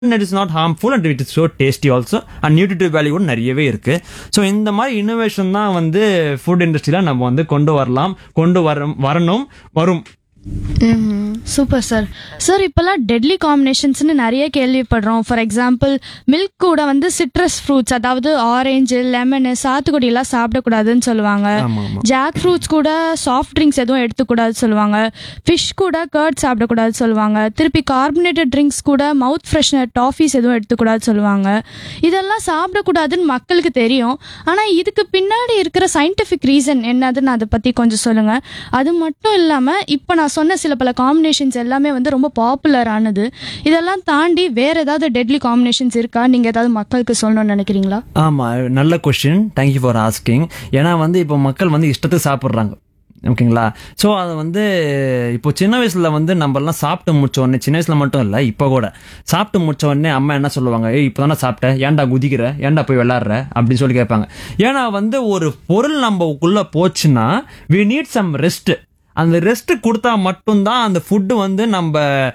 It is not harmful and it is so tasty also and nutritive value கூட நிறையவே இருக்கு so இந்த மாதிரி இன்னோவேஷன் தான் வந்து ஃபுட் இண்டஸ்ட்ரியில் நம்ம வந்து கொண்டு வரலாம் கொண்டு வர வரணும் வரும் சூப்பர் சார் சார் இப்போல்லாம் டெட்லி காம்பினேஷன்ஸ்னு நிறைய கேள்விப்படுறோம் ஃபார் எக்ஸாம்பிள் மில்க் கூட வந்து சிட்ரஸ் ஃப்ரூட்ஸ் அதாவது ஆரஞ்சு லெமனு சாத்துக்குடி எல்லாம் சாப்பிடக்கூடாதுன்னு சொல்லுவாங்க ஆமா ஆமா ஜாக் ஃப்ரூட்ஸ் கூட சாஃப்ட் ட்ரிங்க்ஸ் எதுவும் எடுத்துக்கூடாது சொல்லுவாங்க ஃபிஷ் கூட கர்ட் சாப்பிடக்கூடாது சொல்லுவாங்க திருப்பி கார்பனேட்டட் ட்ரிங்க்ஸ் கூட மவுத் ஃப்ரெஷ்னர் டாஃபீஸ் எதுவும் எடுத்துக்கூடாது சொல்லுவாங்க இதெல்லாம் சாப்பிடக்கூடாதுன்னு மக்களுக்கு தெரியும் ஆனால் இதுக்கு பின்னாடி இருக்கிற சயின்டிஃபிக் ரீசன் என்னதுன்னு அதை பற்றி கொஞ்சம் சொல்லுங்கள் அது மட்டும் இல்லாமல் இப்போ நான் சொன்ன சில பல காம்பினேஷன்ஸ் எல்லாமே வந்து ரொம்ப பாப்புலர் ஆனது இதெல்லாம் தாண்டி வேற ஏதாவது டெட்லி காம்பினேஷன்ஸ் இருக்கா நீங்கள் ஏதாவது மக்களுக்கு சொல்லணும்னு நினைக்கிறீங்களா ஆமா நல்ல கொஸ்டின் தேங்க்யூ ஃபார் ஆஸ்கிங் ஏன்னா வந்து இப்போ மக்கள் வந்து இஷ்டத்துக்கு சாப்பிட்றாங்க ஓகேங்களா ஸோ அது வந்து இப்போ சின்ன வயசுல வந்து நம்ம எல்லாம் சாப்பிட்டு முடிச்ச உடனே சின்ன வயசுல மட்டும் இல்லை இப்போ கூட சாப்பிட்டு முடிச்ச உடனே அம்மா என்ன சொல்லுவாங்க ஏய் இப்போ தானே சாப்பிட்டேன் ஏன்டா குதிக்கிற ஏன்டா போய் விளாட்ற அப்படின்னு சொல்லி கேட்பாங்க ஏன்னா வந்து ஒரு பொருள் நம்மக்குள்ள போச்சுன்னா வி நீட் சம் ரெஸ்ட் அந்த ரெஸ்ட் கொடுத்தா மட்டும்தான் அந்த ஃபுட்டு வந்து நம்ம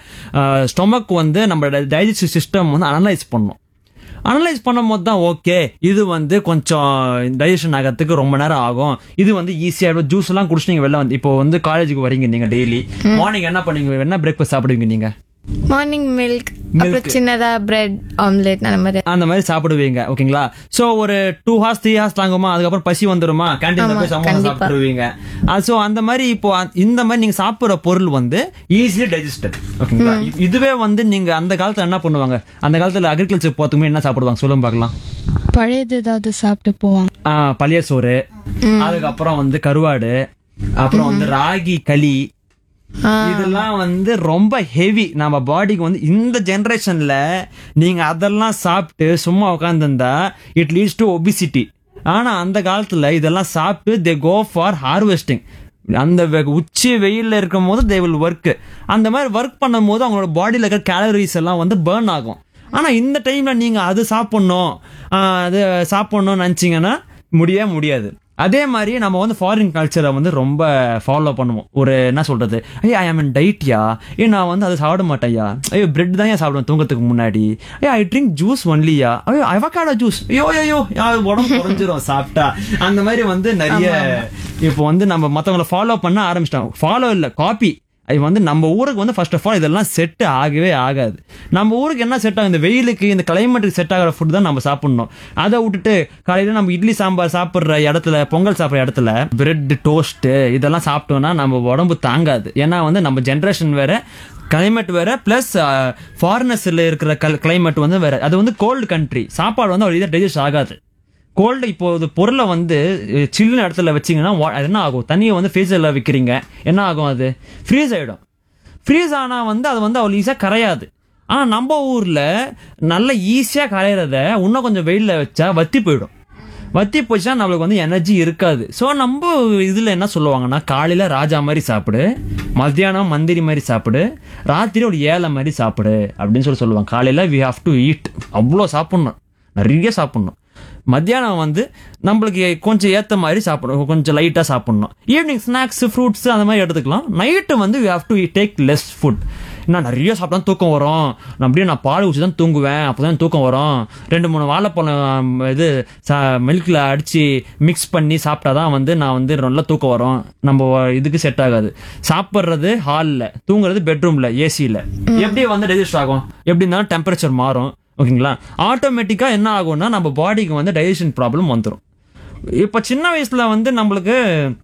ஸ்டொமக் வந்து நம்ம டைஜஸ்டிவ் சிஸ்டம் வந்து அனலைஸ் பண்ணும் அனலைஸ் பண்ணும்போது தான் ஓகே இது வந்து கொஞ்சம் டைஜஷன் ஆகிறதுக்கு ரொம்ப நேரம் ஆகும் இது வந்து ஈஸியாக ஜூஸ் எல்லாம் குடிச்சு நீங்க வெளில வந்து இப்போ வந்து காலேஜுக்கு வரீங்க நீங்க டெய்லி மார்னிங் என்ன பண்ணுவீங்க என்ன பிரேக்ஃபாஸ்ட் சாப்பிடுவீங்க நீங்க மார்னிங் மில்க் அப்புறம் சின்னதா பிரெட் ஆம்லெட் அந்த மாதிரி அந்த மாதிரி சாப்பிடுவீங்க ஓகேங்களா சோ ஒரு டூ ஹார்ஸ் த்ரீ ஹார்ஸ் தாங்குமா அதுக்கப்புறம் பசி வந்துருமா கேண்டீன்ல போய் சமோசா சாப்பிடுவீங்க சோ அந்த மாதிரி இப்போ அ- இந்த மாதிரி நீங்க சாப்பிடுற பொருள் வந்து ஈஸிலி டைஜஸ்டட் ஓகேங்களா இ- இதுவே வந்து நீங்க அந்த காலத்துல என்ன பண்ணுவாங்க அந்த காலத்துல அக்ரிகல்ச்சர் போறதுக்கு என்ன சாப்பிடுவாங்க சொல்லுங்க பார்க்கலாம் பழையது ஏதாவது சாப்பிட்டு போவாங்க ஆ, பழைய சோறு அதுக்கப்புறம் வந்து கருவாடு அப்புறம் வந்து ராகி களி இதெல்லாம் வந்து ரொம்ப ஹெவி நம்ம பாடிக்கு வந்து இந்த ஜெனரேஷன்ல நீங்க அதெல்லாம் சாப்பிட்டு சும்மா உட்காந்துருந்தா இட் லீட்ஸ் டு ஒபிசிட்டி ஆனா அந்த காலத்துல இதெல்லாம் சாப்பிட்டு தே கோ ஃபார் ஹார்வெஸ்டிங் அந்த வெ- உச்சி வெயில்ல இருக்கும் போது தே வில் ஒர்க் அந்த மாதிரி ஒர்க் பண்ணும் போது அவங்களோட பாடியில இருக்கிற கேலரிஸ் எல்லாம் வந்து பேர்ன் ஆகும் ஆனா இந்த டைம்ல நீங்க அது சாப்பிடணும் ஆஹ் அது சாப்பிடணும்னு நினைச்சீங்கன்னா முடியவே முடியாது அதே மாதிரி நம்ம வந்து ஃபாரின் கல்ச்சரை வந்து ரொம்ப ஃபாலோ பண்ணுவோம் ஒரு என்ன சொல்றது ஐயா ஐ ஆம் டைட்யா ஏ நான் வந்து அதை சாப்பிட மாட்டேன்யா ஐயோ பிரெட் தான் ஏன் சாப்பிடுவேன் தூங்கத்துக்கு முன்னாடி ஐயா ஐ ட்ரிங்க் ஜூஸ் ஒன்லியா ஐயோ அவகாடோ ஜூஸ் ஐயோ ஐயோ யா, உடம்பு குறைஞ்சிரும் சாப்பிட்டா அந்த மாதிரி வந்து நிறைய இப்போ வந்து நம்ம மற்றவங்களை ஃபாலோ பண்ண ஆரம்பிச்சிட்டோம் ஃபாலோ இல்லை காப்பி அது வந்து நம்ம ஊருக்கு வந்து ஃபர்ஸ்ட் ஆஃப் ஆல் இதெல்லாம் செட் ஆகவே ஆகாது நம்ம ஊருக்கு என்ன செட் ஆகும் இந்த வெயிலுக்கு இந்த கிளைமேட்டுக்கு செட் ஆகிற ஃபுட் தான் நம்ம சாப்பிடணும் அதை விட்டுட்டு காலையில் நம்ம இட்லி சாம்பார் சாப்பிட்ற இடத்துல பொங்கல் சாப்பிட்ற இடத்துல பிரெட் டோஸ்ட்டு இதெல்லாம் சாப்பிட்டோம்னா நம்ம உடம்பு தாங்காது ஏன்னா வந்து நம்ம ஜென்ரேஷன் வேற கிளைமேட் வேற பிளஸ் ஃபாரினர்ஸ்ல இருக்கிற கிளைமேட் வந்து வேற அது வந்து கோல்டு கண்ட்ரி சாப்பாடு வந்து அவ்வளோ டைஜஸ்ட் ஆகாது கோல்டு இப்போ ஒரு பொருளை வந்து சில்லுன்னு இடத்துல வச்சீங்கன்னா வா- அது என்ன ஆகும் தண்ணியை வந்து ஃப்ரீசரில் விற்கிறீங்க என்ன ஆகும் அது ஃப்ரீஸ் ஆகிடும் ஃப்ரீஸ் ஆனால் வந்து அது வந்து அவ்வளோ ஈஸியாக கரையாது ஆனால் நம்ம ஊரில் நல்ல ஈஸியாக கரையிறத இன்னும் கொஞ்சம் வெயிலில் வச்சா வத்தி போயிடும் வத்தி போச்சுன்னா நம்மளுக்கு வந்து எனர்ஜி இருக்காது ஸோ நம்ம இதில் என்ன சொல்லுவாங்கன்னா காலையில் ராஜா மாதிரி சாப்பிடு மத்தியானம் மந்திரி மாதிரி சாப்பிடு ராத்திரி ஒரு ஏழை மாதிரி சாப்பிடு அப்படின்னு சொல்லி சொல்லுவாங்க காலையில் வி ஹாவ் டு ஈட் அவ்வளோ சாப்பிட்ணும் நிறைய சாப்பிட்ணும் மத்தியானம் வந்து நம்மளுக்கு கொஞ்சம் ஏற்ற மாதிரி சாப்பிடணும் கொஞ்சம் லைட்டாக சாப்பிடணும் ஈவினிங் ஸ்நாக்ஸ் ஃப்ரூட்ஸ் அந்த மாதிரி எடுத்துக்கலாம் நைட்டு வந்து we have to take less food நான் நிறைய சாப்பிட்டா தூக்கம் வரும் நான் அப்படியே நான் பால் ஊற்றி தான் தூங்குவேன் அப்போ தான் தூக்கம் வரும் ரெண்டு மூணு வாழைப்பழம் இது மில்கில் அடித்து மிக்ஸ் பண்ணி சாப்பிட்டா தான் வந்து நான் வந்து நல்லா தூக்கம் வரும் நம்ம இதுக்கு செட் ஆகாது சாப்பிட்றது ஹாலில் தூங்குறது பெட்ரூமில் ஏசியில் எப்படி வந்து டைஜஸ்ட் ஆகும் எப்படி இருந்தாலும் டெம்பரேச்சர் மாறும் ஓகேங்களா ஆட்டோமேட்டிக்காக என்ன ஆகும்னா நம்ம பாடிக்கு வந்து டைஜஷன் ப்ராப்ளம் வந்துடும் இப்போ சின்ன வயசில் வந்து நம்மளுக்கு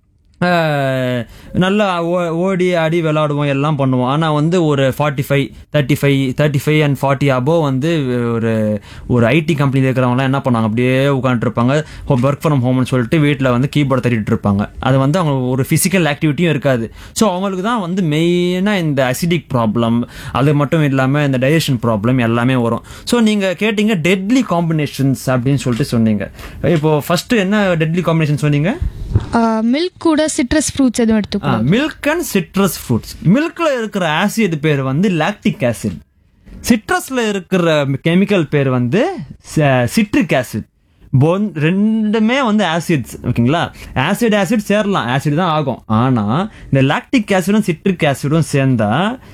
அஹ், நல்லா ஓ- ஓடி ஆடி விளாடுவோம் எல்லாம் பண்ணுவோம் ஆனால் வந்து ஒரு forty five thirty five thirty five and forty above வந்து ஒரு ஒரு ஐடி கம்பெனியில் இருக்கிறவங்களாம் என்ன பண்ணுவாங்க அப்படியே உட்காந்துருப்பாங்க ஒர்க் ஃப்ரம் ஹோம்னு சொல்லிட்டு வீட்டில் வந்து கீபோர்டு தட்டிட்டு இருப்பாங்க அது வந்து அவங்க ஒரு ஃபிசிக்கல் ஆக்டிவிட்டியும் இருக்காது ஸோ அவங்களுக்கு தான் வந்து மெயினாக இந்த அசிடிக் ப்ராப்ளம் அது மட்டும் இல்லாமல் இந்த டைஜஷன் ப்ராப்ளம் எல்லாமே வரும் ஸோ நீங்கள் கேட்டீங்க டெட்லி காம்பினேஷன்ஸ் அப்படின்னு சொல்லிட்டு சொன்னீங்க இப்போ ஃபர்ஸ்ட் என்ன டெட்லி காம்பினேஷன் சொன்னீங்க மில்க் கூட சிட்ரஸ் ஃப்ரூட்ஸ் எதுவும் எடுத்துக்கணும் மில்க் அண்ட் சிட்ரஸ் ஃப்ரூட்ஸ் மில்க்ல இருக்கிற ஆசிட் பேர் வந்து லாக்டிக் ஆசிட் சிட்ரஸ்ல இருக்கிற கெமிக்கல் பேர் வந்து சிட்ரிக் ஆசிட் பொன் ரெண்டுமே வந்து ஆசிட்ஸ் ஓகேங்களா ஆசிட் ஆசிட் சேரலாம் ஆசிட் தான் ஆகும் ஆனா இந்த லாக்டிக் ஆசிடும் சிட்ரிக் ஆசிடும் சேர்ந்தா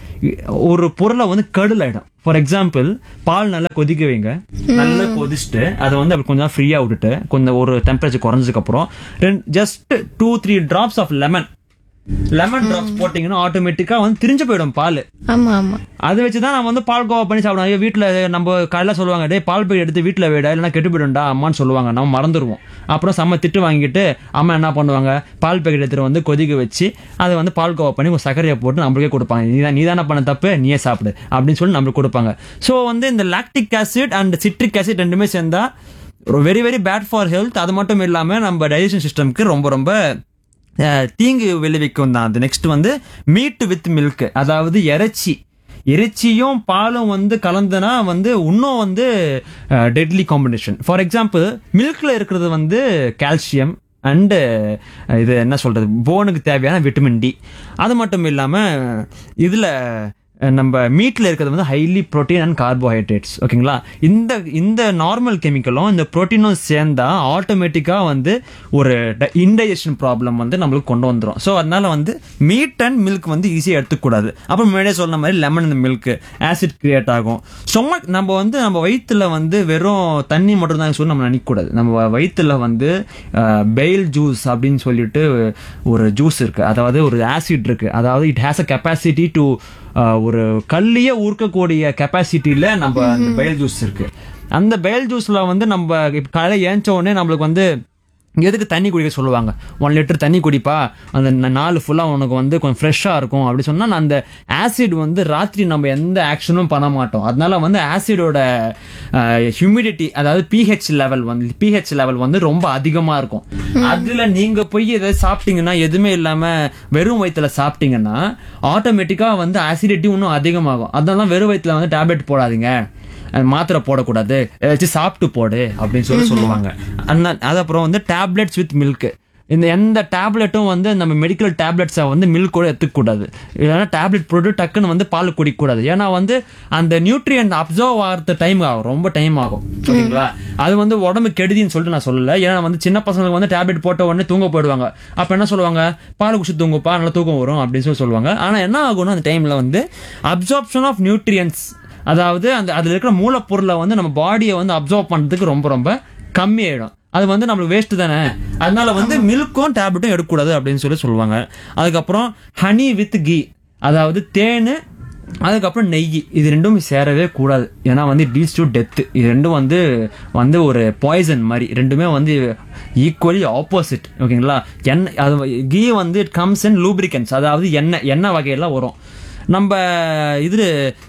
ஒரு பொருளை வந்து கடுல் ஆயிடும் ஃபார் எக்ஸாம்பிள் பால் நல்லா கொதிக்க வைங்க நல்லா கொதிச்சுட்டு அதை வந்து அப்படி கொஞ்சம் ஃப்ரீயா விட்டுட்டு கொஞ்சம் ஒரு டெம்பரேச்சர் குறைஞ்சதுக்கு அப்புறம் just two three drops of lemon lemon drops போட்டீங்கன்னா ஆட்டோமேட்டிக்கா வந்து திரிஞ்சு போயிடும் பால் ஆமா ஆமா அதை வச்சு தான் நம்ம வந்து பால் கோவா பண்ணி சாப்பிடுவோம் ஐயோ வீட்டில் நம்ம காலைல சொல்லுவாங்க டேய் பால் போய் எடுத்து வீட்டில் விட இல்லைன்னா கெட்டு போயிடும்டா அம்மான்னு சொல்லுவாங்க நம்ம மறந்துடுவோம் அப்புறம் செம்ம திட்டு வாங்கிட்டு அம்மா என்ன பண்ணுவாங்க பால் பேக்கெட் எடுத்துட்டு வந்து கொதிக்க வச்சு அதை வந்து பால் கோவா பண்ணி ஒரு சர்க்கரையை போட்டு நம்மளுக்கே கொடுப்பாங்க நீ தான் நீ தானே பண்ண தப்பு நீயே சாப்பிடு அப்படின்னு சொல்லி நம்மளுக்கு கொடுப்பாங்க ஸோ வந்து இந்த lactic acid and citric acid ரெண்டுமே சேர்ந்தா very very bad for health அது மட்டும் இல்லாமல் நம்ம டைஜஷன் சிஸ்டம்க்கு ரொம்ப ரொம்ப அஹ், தீங்கு விளைவிக்கும் தான் அது நெக்ஸ்ட் வந்து மீட் வித் மில்க் அதாவது இறைச்சி இறைச்சியும் பாலும் வந்து கலந்துனா வந்து இன்னும் வந்து டெட்லி காம்பினேஷன் ஃபார் எக்ஸாம்பிள் மில்க்ல இருக்கிறது வந்து கால்சியம் அண்டு இது என்ன சொல்றது போனுக்கு தேவையான விட்டமின் டி அது மட்டும் இல்லாம இதுல அஹ், நம்ம மீட்ல இருக்கிறது வந்து ஹைலி புரோட்டீன் அண்ட் கார்போஹைட்ரேட்ஸ் ஓகேங்களா இந்த இந்த நார்மல் கெமிக்கலும் இந்த புரோட்டீனும் சேர்ந்தா ஆட்டோமேட்டிக்கா வந்து ஒரு இன்டைஜஷன் ப்ராப்ளம் வந்து நம்மளுக்கு கொண்டு வந்துரும் ஸோ அதனால வந்து மீட் அண்ட் மில்க் வந்து ஈஸியாக எடுத்துக்கூடாது அப்புறம் முன்னாடியே சொன்ன மாதிரி லெமன் இந்த மில்க் ஆசிட் கிரியேட் ஆகும் ஸ்டொமக் நம்ம வந்து நம்ம வயிற்றுல வந்து வெறும் தண்ணி மட்டும் தான் சொல்லி நம்ம நினைக்கக்கூடாது நம்ம வயிற்றுல வந்து பெயில் ஜூஸ் அப்படின்னு சொல்லிட்டு ஒரு ஜூஸ் இருக்கு அதாவது ஒரு ஆசிட் இருக்கு அதாவது it has a capacity to ஒரு கல்லிய ஊர்க்கக்கூடிய கெப்பாசிட்டியில நம்ம அந்த பெயில் ஜூஸ் இருக்கு அந்த பெயில் ஜூஸ்ல வந்து நம்ம இப்ப காலையில ஏஞ்ச உடனே நம்மளுக்கு வந்து எதுக்கு தண்ணி குடிக்க சொல்லுவாங்க ஒன் லிட்டர் தண்ணி குடிப்பா அந்த ந- நாள் ஃபுல்லாக உனக்கு வந்து கொஞ்சம் ஃப்ரெஷ்ஷாக இருக்கும் அப்படி சொன்னால் அந்த ஆசிட் வந்து ராத்திரி நம்ம எந்த ஆக்ஷனும் பண்ண மாட்டோம் அதனால வந்து ஆசிடோட ஹியூமிடிட்டி அதாவது பிஹெச் லெவல் வந்து பிஹெச் லெவல் வந்து ரொம்ப அதிகமாக இருக்கும் அதில் நீங்கள் போய் எதாவது சாப்பிட்டீங்கன்னா எதுவுமே இல்லாமல் வெறும் வயிற்றுல சாப்பிட்டீங்கன்னா ஆட்டோமேட்டிக்காக வந்து ஆசிடிட்டி இன்னும் அதிகமாகும் அதனால தான் வெறும் வயிற்றுல வந்து டேப்லெட் போடாதீங்க அஹ் மாத்திரை போடக்கூடாது ஏதாச்சும் சாப்பிட்டு போடு அப்படின்னு சொல்லி சொல்லுவாங்க அந்த அது அப்புறம் வந்து டேப்லெட்ஸ் வித் மில்க் இந்த எந்த டேப்லெட்டும் வந்து நம்ம மெடிக்கல் டேப்லெட்ஸை வந்து மில்க் கூட எடுத்துக்கூடாது ஏன்னா டேப்லெட் போட்டு டக்குன்னு வந்து பால் குடிக்கக்கூடாது ஏன்னா வந்து அந்த நியூட்ரியன்ட் அப்சர்வ் ஆகிறது டைம் ஆகும் ரொம்ப டைம் ஆகும் ஓகேங்களா அது வந்து உடம்பு கெடுதின்னு சொல்லிட்டு நான் சொல்லல ஏன்னா வந்து சின்ன பசங்களுக்கு வந்து டேப்லெட் போட்ட உடனே தூங்க போயிடுவாங்க அப்ப என்ன சொல்லுவாங்க பால் குடிச்சு தூங்குப்பா நல்லா தூக்கம் வரும் அப்படின்னு சொல்லி சொல்லுவாங்க ஆனா என்ன ஆகும்னா அந்த டைம்ல வந்து அப்சார்ப்ஷன் ஆஃப் நியூட்ரியன்ஸ் அதாவது அந்த அதுல இருக்கிற மூலப்பொருளை வந்து நம்ம பாடியை வந்து அப்சர்வ் பண்றதுக்கு ரொம்ப ரொம்ப கம்மியாயிடும் அது வந்து நம்மளுக்கு வேஸ்ட் தானே அதனால வந்து மில்க்கும் டேப்லெட்டும் எடுக்கக்கூடாது அப்படின்னு சொல்லி சொல்லுவாங்க அதுக்கப்புறம் ஹனி வித் கீ அதாவது தேன் அதுக்கப்புறம் நெய் இது ரெண்டும் சேரவே கூடாது ஏன்னா வந்து டீல்ஸ் டு டெத் இது ரெண்டும் வந்து வந்து ஒரு பாய்சன் மாதிரி ரெண்டுமே வந்து ஈக்குவலி ஆப்போசிட் ஓகேங்களா எண்ணெய் அது கீ வந்து இட் கம்ஸ் அண்ட் லூப்ரிகன்ஸ் அதாவது எண்ணெய் எண்ணெய் வகையெல்லாம் வரும் நம்ம இது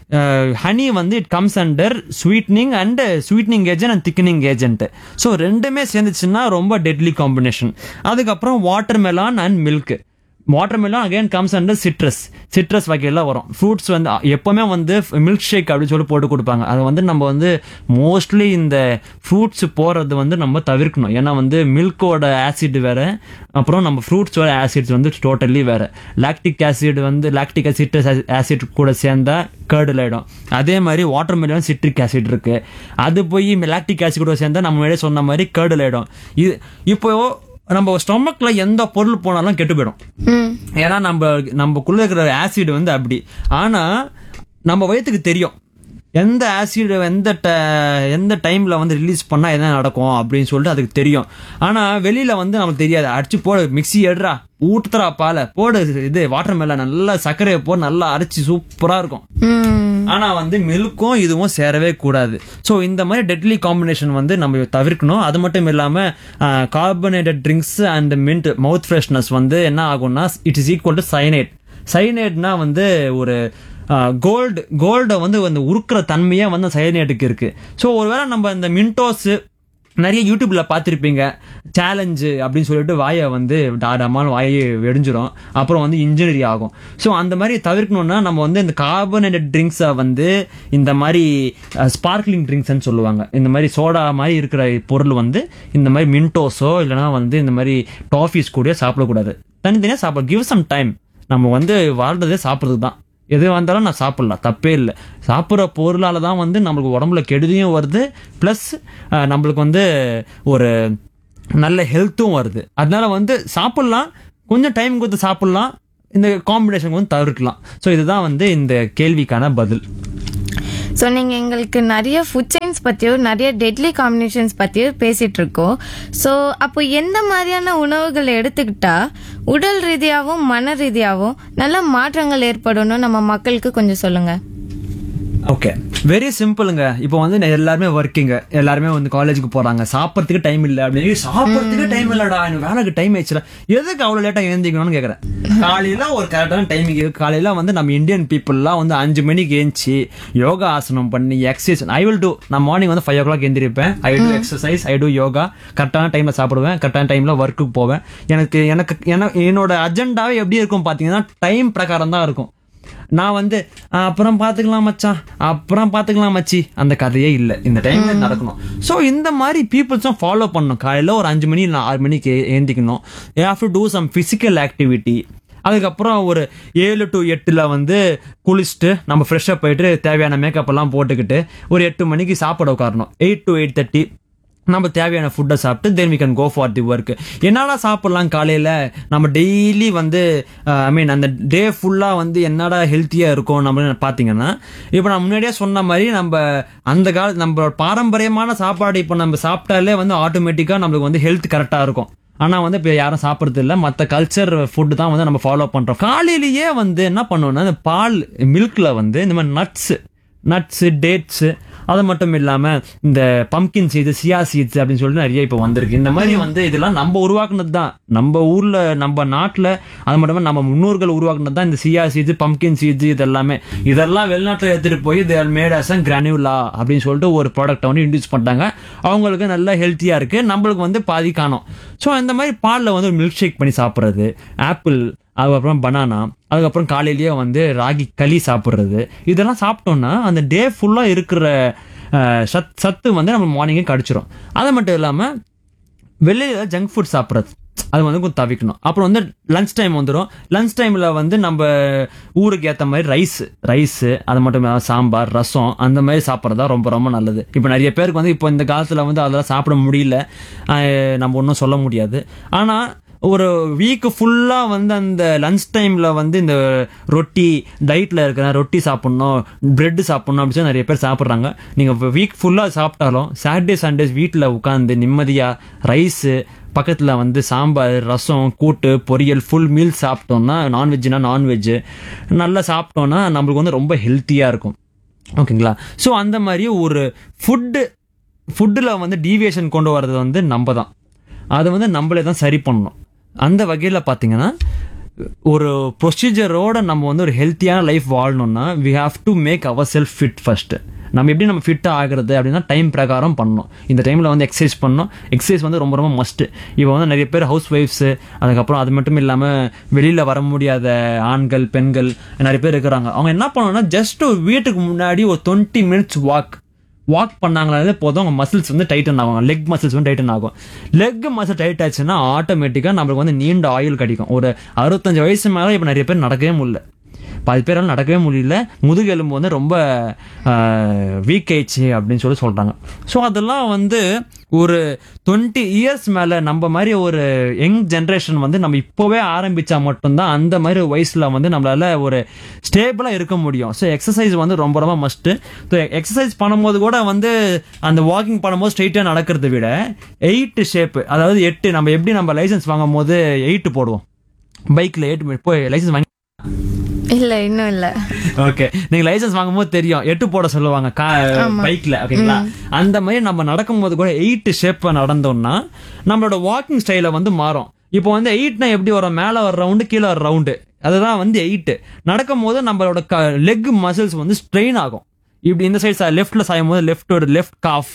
ஹனி வந்து it comes under sweetening and sweetening agent and thickening agent so ரெண்டுமே சேர்ந்துச்சுன்னா ரொம்ப டெட்லி காம்பினேஷன் அதுக்கப்புறம் water melon and milk water melon again comes under citrus citrus வகையெல்லாம் வரும் ஃப்ரூட்ஸ் வந்து எப்பவுமே வந்து மில்க் ஷேக் அப்படின்னு சொல்லி போட்டு கொடுப்பாங்க அது வந்து நம்ம வந்து மோஸ்ட்லி இந்த ஃப்ரூட்ஸ் போறது வந்து நம்ம தவிர்க்கணும் ஏன்னா வந்து மில்கோட ஆசிட் வேற அப்புறம் நம்ம ஃப்ரூட்ஸோட ஆசிட்ஸ் வந்து டோட்டலி வேற லாக்டிக் ஆசிட் வந்து லாக்டிக் சிட்ரஸ் ஆசிட் கூட சேர்ந்தா கேர்டில் ஆயிடும் அதே மாதிரி வாட்டர் மெலன் சிட்ரிக் ஆசிட் இருக்கு அது போய் லாக்டிக் ஆசிட் கூட சேர்ந்தா நம்ம முன்னாடியே சொன்ன மாதிரி கேர்டில் ஆயிடும் இது இப்போ நம்ம ஸ்டொமக்ல எந்த பொருள் போனாலும் கெட்டு போயிடும் ம் ஏன்னா நம்ம நமக்குள்ள இருக்கிற ஆசிட் வந்து அப்படி ஆனா நம்ம வயிற்றுக்கு தெரியும் எந்த ஆசிட் எந்த ட- எந்த டைம்ல வந்து ரிலீஸ் பண்ணா என்ன நடக்கும் அப்படின்னு சொல்லிட்டு அதுக்கு தெரியும் ஆனா வெளியில வந்து நமக்கு தெரியாது அடிச்சு போடு மிக்ஸி எடுறா ஊத்துறா பாலை போடு இது வாட்டர் மேல நல்லா சர்க்கரையை போட்டு நல்லா அரைச்சி சூப்பரா இருக்கும் ம் ஆனா வந்து மில்க்கும் இதுவும் சேரவே கூடாது ஸோ இந்த மாதிரி டெட்லி காம்பினேஷன் வந்து நம்ம தவிர்க்கணும் அது மட்டும் இல்லாம carbonated drinks and mint mouth freshness வந்து என்ன ஆகும்னா it is equal to cyanide சைனைட்னா வந்து ஒரு கோல்டு கோல்டை வந்து அந்த உருக்குற தன்மையே வந்து சைனைட்டுக்கு இருக்கு ஸோ ஒருவேளை நம்ம இந்த மின்டோஸ் நிறைய யூடியூப்ல பார்த்துருப்பீங்க சேலஞ்சு அப்படின்னு சொல்லிட்டு வாயை வந்து டாடாமல் வாயை வெடிஞ்சிரும் அப்புறம் வந்து இன்ஜினரி ஆகும் ஸோ அந்த மாதிரி தவிர்க்கணும்னா நம்ம வந்து இந்த கார்பனேட்டட் ட்ரிங்க்ஸை வந்து இந்த மாதிரி ஸ்பார்க்லிங் ட்ரிங்க்ஸ்னு சொல்லுவாங்க இந்த மாதிரி சோடா மாதிரி இருக்கிற பொருள் வந்து இந்த மாதிரி மின்டோஸோ இல்லைனா வந்து இந்த மாதிரி டாஃபீஸ் கூட சாப்பிடக்கூடாது தனித்தனியாக சாப்பிட கிவ் சம் டைம் நம்ம வந்து வாழ்றதே சாப்பிட்றது தான் எது வந்தாலும் நான் சாப்பிடலாம் தப்பே இல்லை சாப்பிட்ற பொருளால தான் வந்து நம்மளுக்கு உடம்புல கெடுதியும் வருது ப்ளஸ் நம்மளுக்கு வந்து ஒரு நல்ல ஹெல்த்தும் வருது அதனால வந்து சாப்பிடலாம் கொஞ்சம் டைம் கொடுத்து சாப்பிடலாம் இந்த காம்பினேஷன் வந்து தவிர்க்கலாம் ஸோ இதுதான் வந்து இந்த கேள்விக்கான பதில் ஸோ நீங்கள் எங்களுக்கு நிறைய ஃபுட் சயின்ஸ் பற்றியோ நிறைய டெட்லி காம்பினேஷன்ஸ் பற்றியோ பேசிட்டு இருக்கோம் ஸோ அப்போ எந்த மாதிரியான உணவுகளை எடுத்துக்கிட்டா உடல் ரீதியாகவும் மன ரீதியாகவும் நல்ல மாற்றங்கள் ஏற்படணும் நம்ம மக்களுக்கு கொஞ்சம் சொல்லுங்க ஓகே வெரி சிம்பிளுங்க இப்போ வந்து நான் எல்லாருமே ஒர்க்கிங்க எல்லாருமே வந்து காலேஜுக்கு போறாங்க சாப்பிட்றதுக்கு டைம் இல்லை அப்படின்னு "ஏய், சாப்பிட்றதுக்கு டைம் இல்லடா எனக்கு வேலைக்கு டைம் ஆயிடுச்சுடா எதுக்கு அவ்வளவு லேட்டா எழுந்திக்கணும்னு கேக்குறேன் காலையில ஒரு கரெக்டான டைமிங் காலையில வந்து நம்ம இந்தியன் பீப்புள்லாம் வந்து அஞ்சு மணிக்கு ஏஞ்சி யோகா ஆசனம் பண்ணி எக்ஸசைஸ் ஐ வில் டூ நான் மார்னிங் வந்து ஃபைவ் ஓ கிளாக் எந்திரிப்பேன் I do exercise I do yoga கரெக்டான டைம்ல சாப்பிடுவேன் கரெக்டான டைம்ல ஒர்க்குக்கு போவேன் எனக்கு எனக்கு எனக்கு என்னோட அஜெண்டாவே எப்படி இருக்கும் பாத்தீங்கன்னா டைம் பிரகாரம் தான் இருக்கும் நான் வந்து "ஆ, அப்புறம் பாத்துக்கலாம் மச்சான் அப்புறம் பாத்துக்கலாம் மச்சி அந்த கதையே இல்லை இந்த டைம்ல நடக்கணும் ஸோ இந்த மாதிரி பீப்புள்ஸும் ஃபாலோ பண்ணணும் காலையில ஒரு அஞ்சு மணி இல்லை ஆறு மணிக்கு ஏந்திக்கணும் have to do some physical activity அதுக்கப்புறம் ஒரு ஏழு டு எட்டுல வந்து குளிச்சுட்டு நம்ம ஃப்ரெஷ்ஷாக போயிட்டு தேவையான மேக்கப் எல்லாம் போட்டுக்கிட்டு ஒரு எட்டு மணிக்கு சாப்பிட உட்காரணும் எயிட் டு எயிட் தேர்ட்டி நம்ம தேவையான ஃபுட்டை சாப்பிட்டு then we can go for the work என்னடா சாப்பிடலாம் காலையில் நம்ம டெய்லி வந்து ஐ மீன் அந்த டே ஃபுல்லாக வந்து என்னடா ஹெல்த்தியாக இருக்கும் நம்ம பார்த்தீங்கன்னா இப்போ நான் முன்னாடியே சொன்ன மாதிரி நம்ம அந்த கால நம்ம பாரம்பரியமான சாப்பாடு இப்போ நம்ம சாப்பிட்டாலே வந்து ஆட்டோமேட்டிக்காக நம்மளுக்கு வந்து ஹெல்த் கரெக்டாக இருக்கும் ஆனால் வந்து இப்போ யாரும் சாப்பிட்றது இல்லை மற்ற கல்ச்சர் ஃபுட்டு தான் வந்து நம்ம ஃபாலோ பண்ணுறோம் காலையிலேயே வந்து என்ன பண்ணுவோம்னா இந்த பால் மில்கில் வந்து இந்த மாதிரி நட்ஸு நட்ஸு டேட்ஸு அது மட்டும் இல்லாமல் இந்த பம்கின் சீட்ஸ் சியா சீட்ஸ் அப்படின்னு சொல்லிட்டு நிறைய இப்போ வந்திருக்கு இந்த மாதிரி வந்து இதெல்லாம் நம்ம உருவாக்குனது தான் நம்ம ஊரில் நம்ம நாட்டில் அது மட்டும் இல்லாம நம்ம முன்னோர்கள் உருவாக்குனது தான் இந்த சியா சீட்ஸ் பம்கின் சீட்ஸ் இது எல்லாமே இதெல்லாம் வெளிநாட்டில் எடுத்துகிட்டு போய் தேர் மேட் அஸ் அ கிரானியூலா அப்படின்னு சொல்லிட்டு ஒரு ப்ராடக்ட்டை வந்து இன்ட்ரடியூஸ் பண்ணிட்டாங்க அவங்களுக்கு நல்ல ஹெல்த்தியாக இருக்குது நம்மளுக்கு வந்து பாதி காணும் ஸோ இந்த மாதிரி பாலில் வந்து மில்க் ஷேக் பண்ணி சாப்பிட்றது ஆப்பிள் அதுக்கப்புறம் பனானா அதுக்கப்புறம் காலையிலேயே வந்து ராகி களி சாப்பிட்றது இதெல்லாம் சாப்பிட்டோம்னா அந்த டே ஃபுல்லாக இருக்கிற அஹ், சத் சத்து வந்து நம்ம மார்னிங்கே கடிச்சிரும் அது மட்டும் இல்லாமல் வெளியில் ஜங்க் ஃபுட் சாப்பிட்றது அது வந்து கொஞ்சம் தவிக்கணும் அப்புறம் வந்து லஞ்ச் டைம் வந்துடும் லஞ்ச் டைமில் வந்து நம்ம ஊருக்கு ஏற்ற மாதிரி ரைஸ் ரைஸு அது மட்டும் இல்லாமல் சாம்பார் ரசம் அந்த மாதிரி சாப்பிட்றது தான் ரொம்ப ரொம்ப நல்லது இப்போ நிறைய பேருக்கு வந்து இப்போ இந்த காலத்தில் வந்து அதெல்லாம் சாப்பிட முடியல அஹ், நம்ம ஒன்றும் சொல்ல முடியாது ஆனால் ஒரு வீக் ஃபுல்லாக வந்து அந்த லஞ்ச் டைமில் வந்து இந்த ரொட்டி டயட்டில் இருக்கிற ரொட்டி சாப்பிட்ணும் பிரெட் சாப்பிட்ணும் அப்படின்னு சொல்லி நிறைய பேர் சாப்பிட்றாங்க நீங்கள் வீக் ஃபுல்லாக சாப்பிட்டாலும் சாட்டர்டே சண்டேஸ் வீட்டில் உட்காந்து நிம்மதியாக ரைஸு பக்கத்தில் வந்து சாம்பார் ரசம் கூட்டு பொரியல் ஃபுல் மீல் சாப்பிட்டோம்னா நான்வெஜ்னா நான்வெஜ்ஜு நல்லா சாப்பிட்டோம்னா நம்மளுக்கு வந்து ரொம்ப ஹெல்த்தியாக இருக்கும் ஓகேங்களா ஸோ அந்த மாதிரி ஒரு ஃபுட்டு ஃபுட்டில் வந்து டீவியேஷன் கொண்டு வர்றது வந்து நம்ம தான் அதை வந்து நம்மளே தான் சரி பண்ணணும் அந்த வகையில் பார்த்தீங்கன்னா ஒரு ப்ரொசீஜரோட நம்ம வந்து ஒரு ஹெல்த்தியான லைஃப் வாழணும்னா we have to make our self fit first நம்ம எப்படி நம்ம ஃபிட்டாக ஆகுறது அப்படின்னா டைம் பிரகாரம் பண்ணணும் இந்த டைமில் வந்து எக்ஸசைஸ் பண்ணணும் எக்ஸசைஸ் வந்து ரொம்ப ரொம்ப மஸ்ட்டு இப்போ வந்து நிறைய பேர் ஹவுஸ் ஒய்ஃப்ஸு அதுக்கப்புறம் அது மட்டும் இல்லாமல் வெளியில் வர முடியாத ஆண்கள் பெண்கள் நிறைய பேர் இருக்கிறாங்க அவங்க என்ன பண்ணணும்னா ஜஸ்ட் ஒரு வீட்டுக்கு முன்னாடி ஒரு டுவெண்ட்டி மினிட்ஸ் வாக் வாக் பண்ணாங்களாலே போதும் அவங்க மசில்ஸ் வந்து டைட்டன் ஆகும் லெக் மசில்ஸ் வந்து டைட்டன் ஆகும் லெக் மசில் டைட் ஆச்சுன்னா ஆட்டோமேட்டிக்காக நம்மளுக்கு வந்து நீண்ட ஆயுள் கிடைக்கும் ஒரு அறுபத்தஞ்சு வயசு மேலே இப்போ நிறைய பேர் நடக்கவே முடியல பாதி பேரால் நடக்கவே முடியல முதுகெலும்பு வந்து ரொம்ப வீக் ஆயிடுச்சு அப்படின்னு சொல்லி சொல்கிறாங்க ஸோ அதெல்லாம் வந்து ஒரு டுவெண்ட்டி இயர்ஸ் மேலே நம்ம மாதிரி ஒரு யங் ஜென்ரேஷன் வந்து நம்ம இப்போவே ஆரம்பித்தா மட்டும்தான் அந்த மாதிரி வயசில் வந்து நம்மளால ஒரு ஸ்டேபிளாக இருக்க முடியும் ஸோ எக்ஸசைஸ் வந்து ரொம்ப ரொம்ப மஸ்ட்டு ஸோ எக்ஸசைஸ் பண்ணும்போது கூட வந்து அந்த வாக்கிங் பண்ணும்போது ஸ்ட்ரெயிட்டாக நடக்கிறத விட எயிட் ஷேப்பு அதாவது எட்டு நம்ம எப்படி நம்ம லைசன்ஸ் வாங்கும் போது எயிட்டு போடுவோம் பைக்கில் எயிட் போய் லைசன்ஸ் வாங்கி இல்ல இன்னும் இல்ல ஓகே நீங்க லைசென்ஸ் வாங்கும்போது தெரியும் எட்டு போட சொல்லுவாங்க பைக்ல ஓகேங்களா அந்த மாதிரி நம்ம நடக்கும்போது கூட எயிட் ஷேப் நடந்தோம்னா நம்மளோட வாக்கிங் ஸ்டைல வந்து மாறும் இப்போ வந்து எயிட்னா எப்படி வரும் மேல வர ரவுண்டு கீழே வர ரவுண்டு அதுதான் வந்து எயிட் நடக்கும் போது நம்மளோட லெக் மசில்ஸ் வந்து ஸ்ட்ரெயின் ஆகும் இப்படி இந்த சைடு லெஃப்ட்ல சாயும் போது லெஃப்ட் லெஃப்ட் காஃப்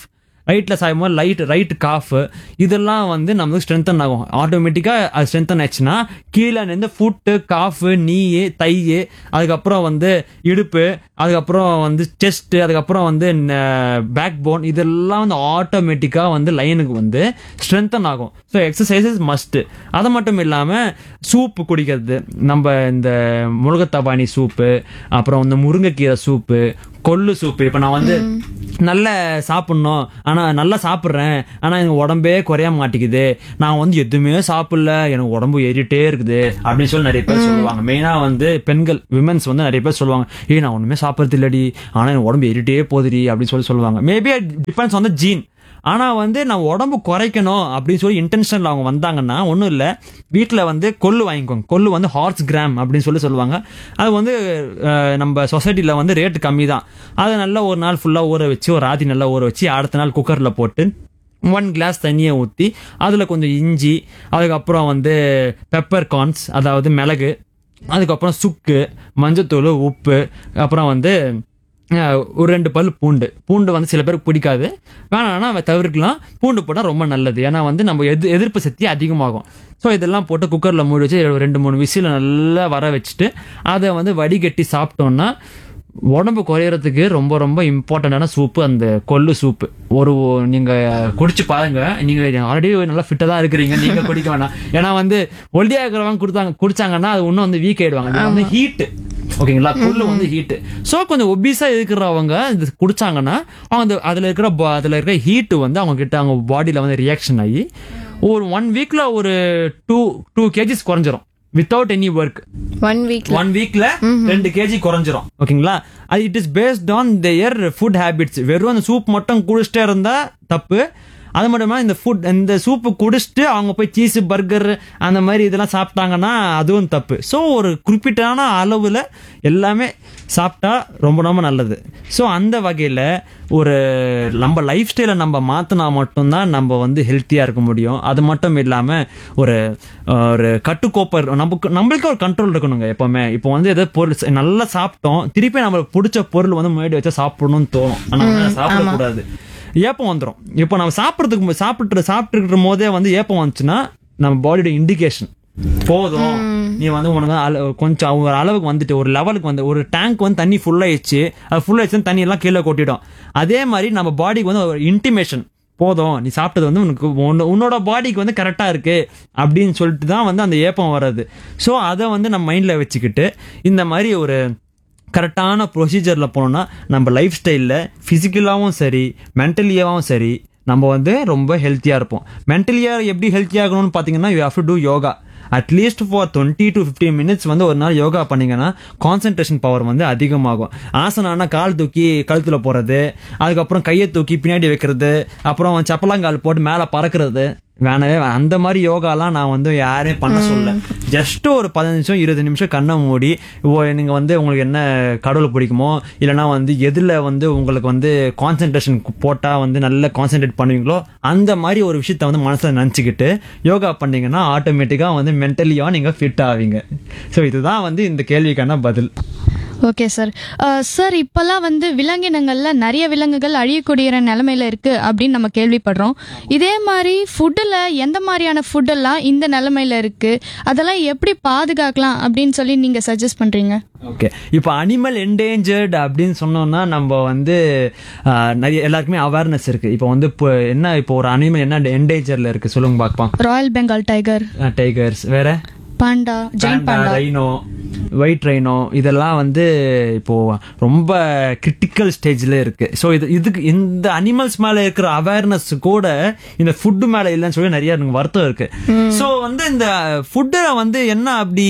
ரைட்டில் சாயும் போது லைட் ரைட் காஃப் இதெல்லாம் வந்து நமக்கு ஸ்ட்ரென்தன் ஆகும் ஆட்டோமேட்டிக்காக அது ஸ்ட்ரென்தன் ஆச்சுன்னா கீழே இருந்து ஃபுட்டு காஃபு நீ தை அதுக்கப்புறம் வந்து இடுப்பு அதுக்கப்புறம் வந்து செஸ்ட் அதுக்கப்புறம் வந்து பேக் போன் இதெல்லாம் வந்து ஆட்டோமேட்டிக்காக வந்து லைனுக்கு வந்து ஸ்ட்ரென்தன் ஆகும் ஸோ எக்ஸசைசஸ் மஸ்ட்டு அது மட்டும் இல்லாமல் சூப்பு குடிக்கிறது நம்ம இந்த முருகத்தபாணி சூப்பு அப்புறம் வந்து முருங்கைக்கீரை சூப்பு கொள்ளு சூப்பு இப்போ நான் வந்து நல்ல சாப்பிட்ணும் ஆனால் நல்லா சாப்பிட்றேன் ஆனால் எனக்கு உடம்பே குறைய மாட்டேங்குது நான் வந்து எதுவுமே சாப்பிடல எனக்கு உடம்பு ஏறிட்டே இருக்குது அப்படின்னு சொல்லி நிறைய பேர் சொல்லுவாங்க மெயினாக வந்து பெண்கள் விமன்ஸ் வந்து நிறைய பேர் சொல்லுவாங்க ஏய் நான் ஒன்றுமே சாப்பிட்றது இல்லடி ஆனால் எனக்கு உடம்பு ஏறிட்டே போகுதுடி அப்படின்னு சொல்லி சொல்லுவாங்க maybe depends on the gene ஆனால் வந்து நான் உடம்பு குறைக்கணும் அப்படின்னு சொல்லி இன்டென்ஷனில் அவங்க வந்தாங்கன்னா ஒன்றும் இல்லை வீட்டில் வந்து கொள்ளு வாங்கிக்கோங்க கொள்ளு வந்து ஹார்ஸ் கிராம் அப்படின்னு சொல்லி சொல்லுவாங்க அது வந்து அஹ், நம்ம சொசைட்டியில் வந்து ரேட்டு கம்மி தான் அதை நல்லா ஒரு நாள் ஃபுல்லாக ஊற வச்சு ஒரு ராத்தி நல்லா ஊற வச்சு அடுத்த நாள் குக்கரில் போட்டு ஒன் கிளாஸ் தண்ணியை ஊற்றி அதில் கொஞ்சம் இஞ்சி அதுக்கப்புறம் வந்து பெப்பர் கார்ன்ஸ் அதாவது மிளகு அதுக்கப்புறம் சுக்கு மஞ்சத்தூள் உப்பு அப்புறம் வந்து அஹ், ஒரு ரெண்டு பல் பூண்டு பூண்டு வந்து சில பேருக்கு பிடிக்காது வேணாம்னா அவ தவிர்க்கலாம் பூண்டு போட்டால் ரொம்ப நல்லது ஏன்னா வந்து நம்ம எது எதிர்ப்பு சக்தி அதிகமாகும் ஸோ இதெல்லாம் போட்டு குக்கரில் மூடி வச்சு ஒரு ரெண்டு மூணு விசில் நல்லா வர வச்சுட்டு அதை வந்து வடிகட்டி சாப்பிட்டோம்னா உடம்பு குறையறதுக்கு ரொம்ப ரொம்ப இம்பார்ட்டண்டான சூப்பு அந்த கொள்ளு சூப்பு ஒரு நீங்க குடிச்சு பாருங்க நீங்க ஆல்ரெடி நல்லா ஃபிட்டா தான் இருக்கிறீங்க நீங்க குடிக்க வேணாம் ஏன்னா வந்து ஒல்லியா இருக்கிறவங்க கொடுத்தாங்க குடிச்சாங்கன்னா அது இன்னும் வந்து வீக் ஆயிடுவாங்க இது வந்து ஹீட் ஓகேங்களா கொள்ளு வந்து ஹீட் ஸோ கொஞ்சம் ஒபிஸா இருக்கிறவங்க இது குடிச்சாங்கன்னா அவங்க அந்த அதுல இருக்கிற ப- அதுல இருக்கிற ஹீட் வந்து அவங்க கிட்ட அவங்க பாடியில வந்து ரியாக்ஷன் ஆகி ஒரு ஒன் வீக்ல ஒரு டூ டூ கேஜிஸ் குறைஞ்சிரும் without any work one week one வீக்ல ரெண்டு கேஜி குறைஞ்சிரும் ஓகேங்களா அது it is based on their food habits வெறும் அந்த சூப் மட்டும் குடிச்சிட்டே இருந்தா தப்பு அது மட்டும் இல்லாம இந்த ஃபுட் இந்த சூப்பு குடிச்சிட்டு அவங்க போய் சீஸ் பர்கர் அந்த மாதிரி இதெல்லாம் சாப்பிட்டாங்கன்னா அதுவும் தப்பு ஸோ ஒரு குறிப்பிட்டான அளவில் எல்லாமே சாப்பிட்டா ரொம்ப ரொம்ப நல்லது ஸோ அந்த வகையில் ஒரு நம்ம லைஃப் ஸ்டைலை நம்ம மாற்றினா மட்டும்தான் நம்ம வந்து ஹெல்த்தியாக இருக்க முடியும் அது மட்டும் இல்லாமல் ஒரு அஹ், ஒரு கட்டுக்கோப்பர் நமக்கு நம்மளுக்கு ஒரு கண்ட்ரோல் இருக்கணுங்க எப்பவுமே இப்போ வந்து ஏதோ பொருள் ச- நல்லா சாப்பிட்டோம் திருப்பி நம்மளுக்கு பிடிச்ச பொருள் வந்து முன்னாடி வச்சா சாப்பிடணும்னு தோணும் ஆனால் சாப்பிடக்கூடாது ஏப்பம் வந்துடும் இப்போ நம்ம சாப்பிட்றதுக்கு மு- சாப்பிட்டு சாப்பிட்டு இருக்கிற போதே வந்து ஏப்பம் வந்துச்சுன்னா நம்ம பாடியோட இண்டிகேஷன் போதும் நீ வந்து உனக்கு அள- கொஞ்சம் ஒரு அளவுக்கு வந்துட்டு ஒரு லெவலுக்கு வந்து ஒரு டேங்க் வந்து தண்ணி ஃபுல் ஆயிடுச்சு அது ஃபுல் ஆயிடுச்சுன்னு தண்ணி எல்லாம் கீழே கொட்டிடும் அதே மாதிரி நம்ம பாடிக்கு வந்து ஒரு இன்டிமேஷன் போதும் நீ சாப்பிட்டது வந்து உனக்கு உன்னோ- உன்னோட பாடிக்கு வந்து கரெக்டாக இருக்கு அப்படின்னு சொல்லிட்டு தான் வந்து அந்த ஏப்பம் வர்றது ஸோ அதை வந்து நம்ம மைண்டில் வச்சுக்கிட்டு இந்த மாதிரி ஒரு கரெக்டான ப்ரொசீஜரில் போனோம்னா நம்ம லைஃப் ஸ்டைலில் ஃபிசிக்கலாகவும் சரி மென்டலியாகவும் சரி நம்ம வந்து ரொம்ப ஹெல்த்தியாக இருப்போம் மென்டலியாக எப்படி ஹெல்த்தியாக இருக்கணும்னு பார்த்தீங்கன்னா you have to do yoga at least for twenty to fifteen minutes வந்து ஒரு நாள் யோகா பண்ணீங்கன்னா கான்சென்ட்ரேஷன் பவர் வந்து அதிகமாகும் ஆசனானா கால் தூக்கி கழுத்தில் போகிறது அதுக்கப்புறம் கையை தூக்கி பின்னாடி வைக்கிறது அப்புறம் சப்பலாங்கால் போட்டு மேலே பறக்கிறது வேணவே வேணாம். அந்த மாதிரி யோகாலாம் நான் வந்து யாரையும் பண்ண சொல்ல ஜஸ்ட் ஒரு பதினஞ்சு நிமிஷம் இருபது நிமிஷம் கண்ணை மூடி ஓ நீங்க வந்து உங்களுக்கு என்ன கடவுள் பிடிக்குமோ இல்லைன்னா வந்து எதுல வந்து உங்களுக்கு வந்து கான்சென்ட்ரேஷன் போட்டா வந்து நல்ல கான்சென்ட்ரேட் பண்ணுவீங்களோ அந்த மாதிரி ஒரு விஷயத்த வந்து மனசுல நினச்சிக்கிட்டு யோகா பண்ணீங்கன்னா ஆட்டோமேட்டிக்கா வந்து மென்டலியா நீங்க ஃபிட் ஆவீங்க ஸோ இதுதான் வந்து இந்த கேள்விக்கான பதில் ஓகே சார் சார் இப்போல்லாம் வந்து விலங்கினங்கள்ல நிறைய விலங்குகள் அழியக்கூடிய நிலமையில இருக்கு அப்படின்னு நம்ம கேள்விப்படுறோம் இதே மாதிரி ஃபுட்டில் எந்த மாதிரியான ஃபுட்டெல்லாம் இந்த நிலமையில இருக்கு அதெல்லாம் எப்படி பாதுகாக்கலாம் அப்படின்னு சொல்லி நீங்க சஜஸ்ட் பண்றீங்க ஓகே இப்போ அனிமல் என்டேஞ்சர்ட் அப்படின்னு சொன்னோம்னா நம்ம வந்து ஆஹ், நிறைய எல்லாருக்குமே அவேர்னஸ் இருக்கு இப்போ வந்து இப்போ என்ன இப்போ ஒரு அனிமல் என்ன என்டேஞ்சர்ல இருக்கு சொல்லுங்க பார்ப்போம் ராயல் பெங்கால் டைகர் டைகர்ஸ் வேற panda giant panda rhino white rhino இதெல்லாம் வந்து இப்போ ரொம்ப கிரிட்டிக்கல் ஸ்டேஜ்ல இருக்கு ஸோ இது இதுக்கு இந்த அனிமல்ஸ் மேல இருக்கிற அவேர்னஸ் கூட இந்த ஃபுட்டு மேல இல்லைன்னு சொல்லி நிறைய எனக்கு வருத்தம் இருக்கு ஸோ வந்து இந்த ஃபுட்டை வந்து என்ன அப்படி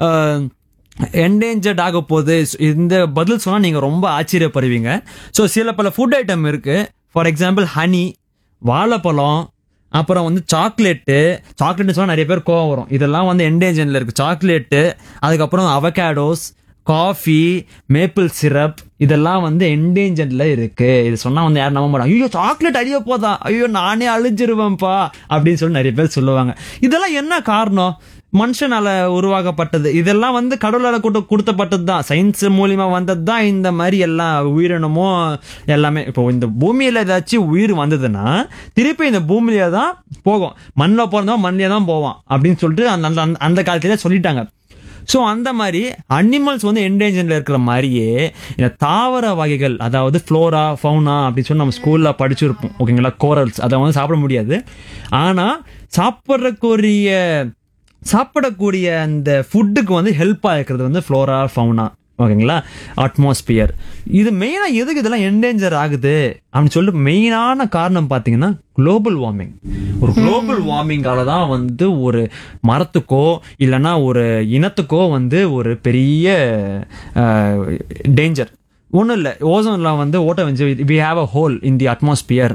என்டேஞ்சர்ட் ஆக போகுது இந்த பதில் சொன்னா நீங்க ரொம்ப ஆச்சரியப்படுவீங்க ஸோ சில பல ஃபுட் ஐட்டம் இருக்கு ஃபார் எக்ஸாம்பிள் ஹனி வாழைப்பழம் அப்புறம் வந்து சாக்லேட்டு சாக்லேட் சொன்னா நிறைய பேர் கோவம் வரும் இதெல்லாம் வந்து என்டேஞ்சர்ல இருக்கு சாக்லேட்டு அதுக்கப்புறம் அவகேடோஸ் காஃபி மேப்பிள் சிரப் இதெல்லாம் வந்து என்டேஞ்சர்ல இருக்கு இது சொன்னா வந்து யாரும் நம்ப மாட்டாங்க ஐயோ சாக்லேட் அழிய போதா ஐயோ நானே அழிஞ்சிருவேன்ப்பா அப்படின்னு சொல்லி நிறைய பேர் சொல்லுவாங்க இதெல்லாம் என்ன காரணம் மனுஷனால உருவாக்கப்பட்டது இதெல்லாம் வந்து கடவுளால கொடுத்த கொடுத்தப்பட்டது தான் சயின்ஸ் மூலியமா வந்தது தான் இந்த மாதிரி எல்லா உயிரினமும் எல்லாமே இப்போ இந்த பூமியில ஏதாச்சும் உயிர் வந்ததுன்னா திருப்பி இந்த பூமியில தான் போகும் மண்ணில் பிறந்தவன் மண்ணிலே தான் போவான் அப்படின்னு சொல்லிட்டு அந்த அந்த- அந்த காலத்திலே சொல்லிட்டாங்க ஸோ அந்த மாதிரி அனிமல்ஸ் வந்து என்டேஞ்சர்ல இருக்கிற மாதிரியே இந்த தாவர வகைகள் அதாவது ஃப்ளோரா ஃபவுனா அப்படின்னு சொல்லி நம்ம ஸ்கூல்ல படிச்சிருப்போம் ஓகேங்களா கோரல்ஸ் அதை வந்து சாப்பிட முடியாது ஆனா சாப்பிட்றக்குரிய சாப்பிடக்கூடிய அந்த ஃபுட்டுக்கு வந்து ஹெல்ப்பாக இருக்கிறது வந்து ஃப்ளோரா ஃபவுனா ஓகேங்களா அட்மாஸ்பியர் இது மெயினாக எதுக்கு இதெல்லாம் என்டேஞ்சர் ஆகுது அப்படின்னு சொல்லிட்டு மெயினான காரணம் பார்த்தீங்கன்னா குளோபல் வார்மிங் ஒரு குளோபல் வார்மிங்கால தான் வந்து ஒரு மரத்துக்கோ இல்லைன்னா ஒரு இனத்துக்கோ வந்து ஒரு பெரிய டேஞ்சர் ஒன்றும் இல்லை ஓசோனில் வந்து ஓட்ட வந்து we have a hole in the atmosphere